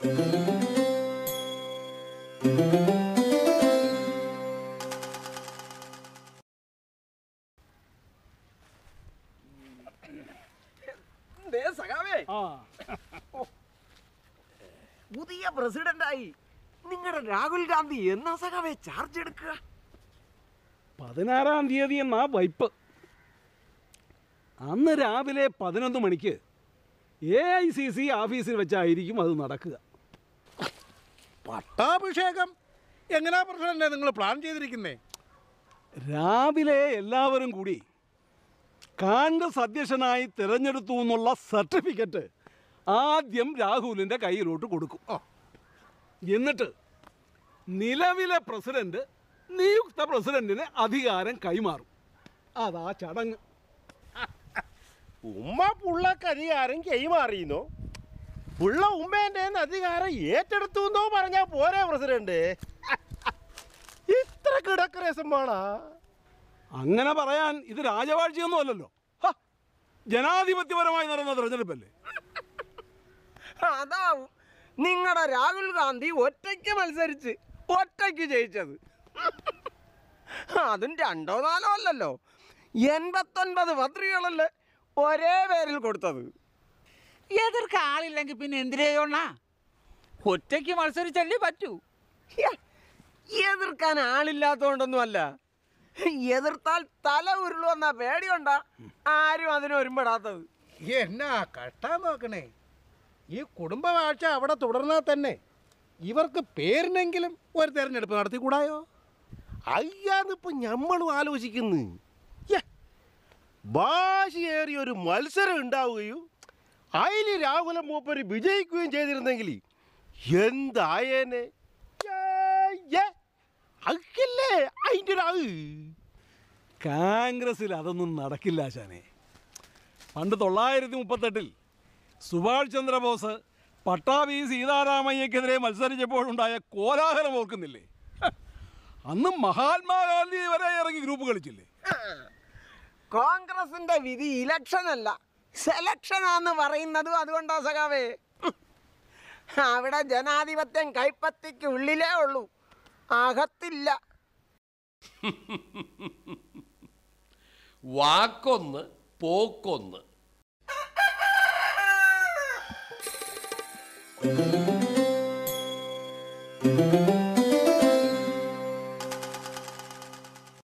ദേ സഖാവേ ആ പുതിയ പ്രസിഡന്റായി നിങ്ങളുടെ രാഹുൽ ഗാന്ധി എന്നാ സഖാവേ ചാർജ് എടുക്കുക പതിനാറാം തീയതി എന്നാ വൈപ്പ് അന്ന് രാവിലെ പതിനൊന്ന് മണിക്ക് എ ഐ സി സി ഓഫീസിൽ വെച്ചായിരിക്കും അത് നടക്കുക പട്ടാഭിഷേകം എങ്ങനെയാ പ്രസിഡന്റ് നിങ്ങൾ പ്ലാൻ ചെയ്തിരിക്കുന്നേ രാവിലെ എല്ലാവരും കൂടി കോൺഗ്രസ് അധ്യക്ഷനായി തിരഞ്ഞെടുത്തു എന്നുള്ള സർട്ടിഫിക്കറ്റ് ആദ്യം രാഹുലിൻ്റെ കയ്യിലോട്ട് കൊടുക്കും എന്നിട്ട് നിലവിലെ പ്രസിഡന്റ് നിയുക്ത പ്രസിഡന്റിന് അധികാരം കൈമാറും അതാ ചടങ്ങ് ഉമ്മ പുള്ളക്ക് അധികാരം കൈമാറിയെന്നോ പുള്ള ഉമ്മേന്റെ അധികാരം ഏറ്റെടുത്തു എന്നോ പറഞ്ഞാ പോരെ പ്രസിഡന്റ് ഇത്ര കിടക്ക് രസമാണാ അങ്ങനെ പറയാൻ ഇത് രാജവാഴ്ചയൊന്നും അല്ലല്ലോ ഹ, ജനാധിപത്യപരമായി നടന്ന തെരഞ്ഞെടുപ്പല്ലേ അതാവും നിങ്ങളുടെ രാഹുൽ ഗാന്ധി ഒറ്റയ്ക്ക് മത്സരിച്ച് ഒറ്റയ്ക്ക് ജയിച്ചത് അതും രണ്ടോ നാലോ അല്ലല്ലോ എൺപത്തൊൻപത് പത്രികകളല്ലേ ഒരേ പേരിൽ കൊടുത്തത് എതിർക്ക് ആളില്ലെങ്കിൽ പിന്നെ എന്തിനേയോണ്ണ ഒറ്റയ്ക്ക് മത്സരിച്ചല്ലേ പറ്റൂ ഹ്യ, എതിർക്കാൻ ആളില്ലാത്തോണ്ടൊന്നുമല്ല എതിർത്താൽ തല ഉരുളുവെന്ന പേടിയുണ്ടാ ആരും അതിന് ഒരുമ്പെടാത്തത് എന്നാ കഷ്ടാ നോക്കണേ ഈ കുടുംബവാഴ്ച അവിടെ തുടർന്നാൽ തന്നെ ഇവർക്ക് പേരിനെങ്കിലും ഒരു തെരഞ്ഞെടുപ്പ് നടത്തിക്കൂടായോ അയ്യാന്നിപ്പോ ഞമ്മളും ആലോചിക്കുന്നു യ്യ, ഭാഷയേറിയ ഒരു മത്സരം ഉണ്ടാവുകയും അതിൽ രാഹുല മൂപ്പര് വിജയിക്കുകയും ചെയ്തിരുന്നെങ്കിൽ എന്തായേനെ അക്കില്ലേ അതിൻ്റെ ഒരു അത് കോൺഗ്രസ്സിൽ അതൊന്നും നടക്കില്ല ആശാനെ പണ്ട് തൊള്ളായിരത്തി മുപ്പത്തെട്ടിൽ സുഭാഷ് ചന്ദ്രബോസ് പട്ടാഭി സീതാരാമയ്യക്കെതിരെ മത്സരിച്ചപ്പോഴുണ്ടായ കോലാഹലം ഓർക്കുന്നില്ലേ ഹ, അന്ന് മഹാത്മാഗാന്ധി വരെ ഇറങ്ങി ഗ്രൂപ്പ് കളിച്ചില്ലേ കോൺഗ്രസിന്റെ വിധി ഇലക്ഷൻ അല്ല സെലക്ഷനാന്ന് പറയുന്നതും അതുകൊണ്ടാ സഖാവേ അവിടെ ജനാധിപത്യം കൈപ്പത്തിക്ക് ഉള്ളിലേ ഉള്ളൂ അകത്തില്ല വാക്കൊന്ന് പോക്കൊന്ന്